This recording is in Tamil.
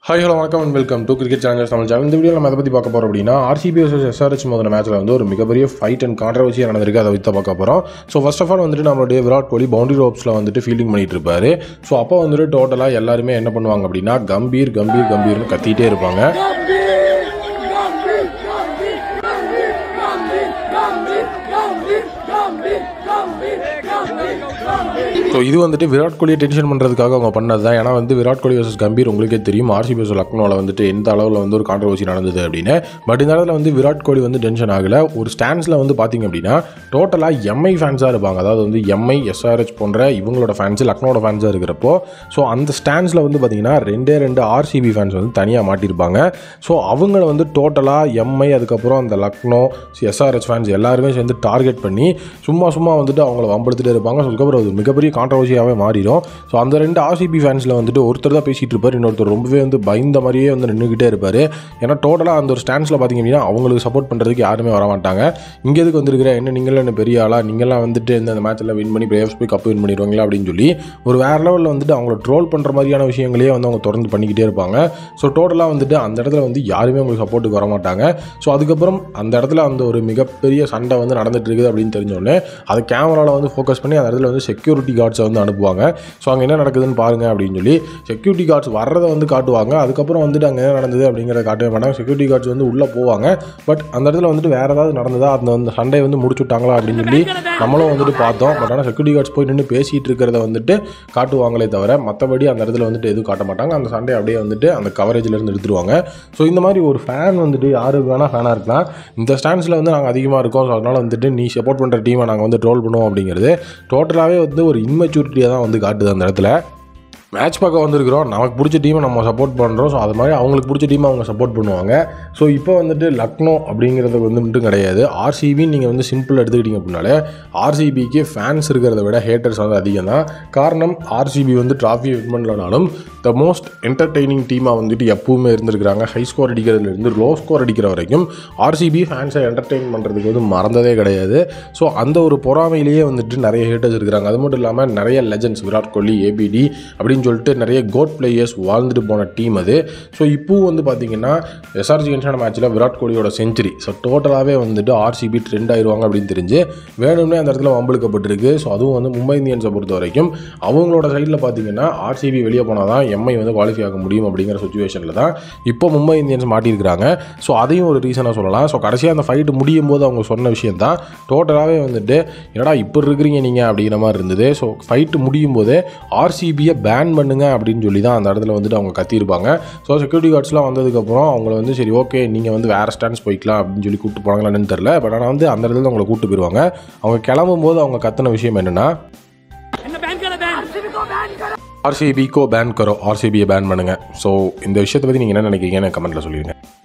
ஹாய் ஹலோ வணக்கம் and welcome to cricket channels Tamil channel இந்த வீடியோ நம்ம எதை பற்றி பார்க்க போகிறோம் அப்படின்னா ஆர்சிபி வர்சஸ் எஸ்ஆர்ஹெச் மோதின மேட்ச்சில் வந்து ஒரு மிகப்பெரிய ஃபைட் அண்ட் கான்ட்ரவர்சியாக நடந்திருக்கு அதை பற்றி பார்க்க போகிறோம் ஸோ ஃபர்ஸ்ட் ஆஃப் ஆல் வந்துட்டு நம்மளுடைய விராட் கோலி பவுண்டரி ரோப்ஸில் வந்துட்டு ஃபீல்டிங் பண்ணிட்டு இருப்பாரு ஸோ அப்போ வந்துட்டு டோட்டலாக எல்லாருமே என்ன பண்ணுவாங்க அப்படின்னா கம்பீர் கம்பீர் கம்பீர்னு கத்திட்டே இருப்பாங்க ஸோ இது வந்துட்டு விராட் கோலியை டென்ஷன் பண்ணுறதுக்காக அவங்க பண்ணது தான் ஏன்னா வந்து விராட் கோலி வர்சஸ் கம்பீர் உங்களுக்கே தெரியும் ஆர்சிபி வர்சஸ் லக்னோவில் வந்துட்டு எந்த அளவில் வந்து ஒரு கான்ட்ரவர்சி நடந்தது அப்படின்னு பட் இந்த இடத்துல வந்து விராட் கோலி வந்து டென்ஷன் ஆகலை ஒரு ஸ்டாண்ட்ஸில் வந்து பார்த்தீங்க அப்படின்னா டோட்டலாக எம்ஐ ஃபேன்ஸாக இருப்பாங்க அதாவது வந்து எம்ஐ எஸ்ஆர்ஹெச் போன்ற இவங்களோட ஃபேன்ஸ் லக்னோட ஃபேன்ஸாக இருக்கிறப்போ ஸோ அந்த ஸ்டாண்ட்ஸில் வந்து பார்த்தீங்கன்னா ரெண்டே ரெண்டு ஆர்சிபி ஃபேன்ஸ் வந்து தனியாக மாட்டியிருப்பாங்க ஸோ அவங்கள வந்து டோட்டலாக எம்ஐ அதுக்கப்புறம் அந்த லக்னோ எஸ்ஆர்ஹெச் ஃபேன்ஸ் எல்லாருமே சேர்ந்து டார்கெட் பண்ணி சும்மா சும்மா வந்துட்டு அவங்கள வம்பெடுத்துட்டே இருப்பாங்க ஸோ அதுக்கப்புறம் அது மிகப்பெரிய கான்ட்ரவர்சியாகவே மாறிடும் ஸோ அந்த ரெண்டு ஆர்சிபி ஃபேன்ஸில் வந்துட்டு ஒருத்தர் தான் பேசிகிட்டு இருப்பார் இன்னொருத்தர் ரொம்பவே வந்து பயந்த மாதிரியே வந்து நின்றுக்கிட்டே இருப்பார் ஏன்னா டோட்டலாக அந்த ஒரு ஸ்டாண்ட்ஸில் பார்த்தீங்க அப்படின்னா அவங்களுக்கு சப்போர்ட் பண்ணுறதுக்கு யாருமே வர மாட்டாங்க இங்கே எதுக்கு வந்திருக்கிற என்ன நீங்களும் என்ன பெரிய ஆளா நீங்களாம் வந்துட்டு இந்த மேட்ச்சில் வின் பண்ணி பிரேவ்ஸ் போய் கப்பு வின் பண்ணிடுவாங்களா அப்படின்னு சொல்லி ஒரு வேறு லெவலில் வந்துட்டு அவங்கள ட்ரோல் பண்ணுற மாதிரியான விஷயங்களையே வந்து அவங்க தொடர்ந்து பண்ணிக்கிட்டே இருப்பாங்க ஸோ டோட்டலாக வந்துட்டு அந்த இடத்துல வந்து யாருமே உங்களுக்கு சப்போர்ட்டுக்கு வர மாட்டாங்க ஸோ அதுக்கப்புறம் அந்த இடத்துல அந்த ஒரு மிகப்பெரிய சண்டை வந்து நடந்துட்டு இருக்குது அப்படின்னு தெரிஞ்சோடனே அதை கேமராவில் வந்து ஃபோக்கஸ் பண்ணி அந்த இடத்துல வந்து செக்யூரிட்டி கார்ட்ஸை வந்து அனுப்புவாங்க ஸோ அங்கே என்ன நடக்குதுன்னு பாருங்க அப்படின்னு சொல்லி செக்யூரிட்டி கார்ட்ஸ் வர்றதை வந்து காட்டுவாங்க அதுக்கப்புறம் வந்துட்டு அங்கே என்ன நடந்தது அப்படிங்கிறத காட்டவே மாட்டாங்க செக்யூரிட்டி கார்ட்ஸ் வந்து உள்ளே போவாங்க பட் அந்த இடத்துல வந்துட்டு வேறு ஏதாவது நடந்ததா அந்த அந்த சண்டையை வந்து முடிச்சு விட்டாங்களா அப்படின்னு சொல்லி நம்மளும் வந்துட்டு பார்த்தோம் பட் ஆனால் செக்யூரிட்டி கார்ட்ஸ் போய் நின்று பேசிகிட்டு இருக்கிறத வந்துட்டு காட்டுவாங்களே தவிர மற்றபடி அந்த இடத்துல வந்துட்டு எதுவும் காட்ட மாட்டாங்க அந்த சண்டை அப்படியே வந்துட்டு அந்த கவரேஜில் இருந்து எடுத்துருவாங்க ஸோ இந்த மாதிரி ஒரு ஃபேன் வந்துட்டு யாருக்கு வேணால் ஃபேனாக இருக்கலாம் இந்த ஸ்டாண்ட்ஸில் வந்து நாங்கள் அதிகமாக இருக்கோம் ஸோ அதனால் வந்துட்டு நீ சப்போர்ட் பண்ணுற டீமை நாங்கள் வந்து ட்ரோல் பண்ணுவோம் அப்படிங்கிறது டோட்டலாகவே வந்து ஒரு இன்மெச்சூரிட்டியாக தான் வந்து காட்டுது அந்த இடத்துல மேட்ச் பார்க்க வந்திருக்கிறோம் நமக்கு பிடிச்ச டீமை நம்ம சப்போர்ட் பண்ணுறோம் ஸோ அது மாதிரி அவங்களுக்கு பிடிச்ச டீமை அவங்க சப்போர்ட் பண்ணுவாங்க ஸோ இப்போ வந்துட்டு லக்னோ அப்படிங்கிறது வந்து மட்டும் கிடையாது ஆர்சிபி நீங்கள் வந்து சிம்பிள் எடுத்துக்கிட்டீங்க அப்படின்னாலே ஆர்சிபிக்கு ஃபேன்ஸ் இருக்கிறத விட ஹேட்டர்ஸ் வந்து அதிகம் தான் காரணம் ஆர்சிபி வந்து ட்ராஃபி வின் பண்ணலனாலும் த மோஸ்ட் என்டர்டெய்னிங் டீமாக வந்துட்டு எப்பவுமே இருந்திருக்கிறாங்க ஹை ஸ்கோர் அடிக்கிறதுலேருந்து லோ ஸ்கோர் அடிக்கிற வரைக்கும் ஆர்சிபி ஃபேன்ஸை என்டர்டெயின் பண்ணுறதுக்கு வந்து மறந்ததே கிடையாது ஸோ அந்த ஒரு பொறாமையிலேயே வந்துட்டு நிறைய ஹேட்டர்ஸ் இருக்கிறாங்க அது மட்டும் இல்லாமல் நிறைய லெஜண்ட்ஸ் விராட் கோலி ஏபிடி அப்படின்னு சொல்லிட்டு நிறைய கோட் பிளேயர்ஸ் வாழ்ந்துட்டு போன டீம் அது ஸோ இப்போவும் வந்து பார்த்தீங்கன்னா எஸ்ஆர்ஜி கன்ஷான மேட்ச்சில் விராட் கோலியோட செஞ்சுரி ஸோ டோட்டலாகவே வந்துட்டு ஆர்சிபி ட்ரெண்ட் ஆயிடுவாங்க அப்படின்னு தெரிஞ்சு வேணும்னே அந்த இடத்துல வம்பளுக்கப்பட்டிருக்கு ஸோ அதுவும் வந்து மும்பை இந்தியன்ஸை பொறுத்த வரைக்கும் அவங்களோட சைடில் பார்த்தீங்கன்னா ஆர்சிபி வெளியே போனால் தான் எம்ஐ வந்து குவாலிஃபை ஆக முடியும் அப்படிங்கிற சுச்சுவேஷனில் தான் இப்போ மும்பை இந்தியன்ஸ் மாட்டியிருக்கிறாங்க ஸோ அதையும் ஒரு ரீசனாக சொல்லலாம் ஸோ கடைசியாக அந்த ஃபைட்டு முடியும் போது அவங்க சொன்ன விஷயம் தான் டோட்டலாகவே வந்துட்டு என்னடா இப்படி இருக்கிறீங்க நீங்கள் அப்படிங்கிற மாதிரி இருந்தது ஸோ ஃபைட்டு முடியும் போதே ஆர்சிபியை பேன் பண்ணுங்க அப்படின்னு சொல்லி தான் அந்த இடத்துல வந்துட்டு அவங்க கத்தியிருப்பாங்க ஸோ செக்யூரிட்டி கார்ட்ஸ்லாம் வந்ததுக்கப்புறம் அவங்கள வந்து சரி ஓகே நீங்கள் வந்து வேறு ஸ்டாண்ட்ஸ் போய்க்கலாம் அப்படின்னு சொல்லி கூப்பிட்டு போனாங்களான்னு தெரில பட் ஆனால் வந்து அந்த இடத்துல அவங்களை கூப்பிட்டு போயிடுவாங்க அவங்க கிளம்பும் போது அவங்க கத்தின விஷயம் என்னென்னா என்ன பேன் கர பேன் ஆர்சிபிக்கோ பேன் கரோ ஆர்சிபியை பேன் பண்ணுங்கள் ஸோ இந்த விஷயத்தை பற்றி நீங்கள் என்ன நினைக்கிறீங்கன்னு கமெண்ட்டில் சொல்லிடுங்க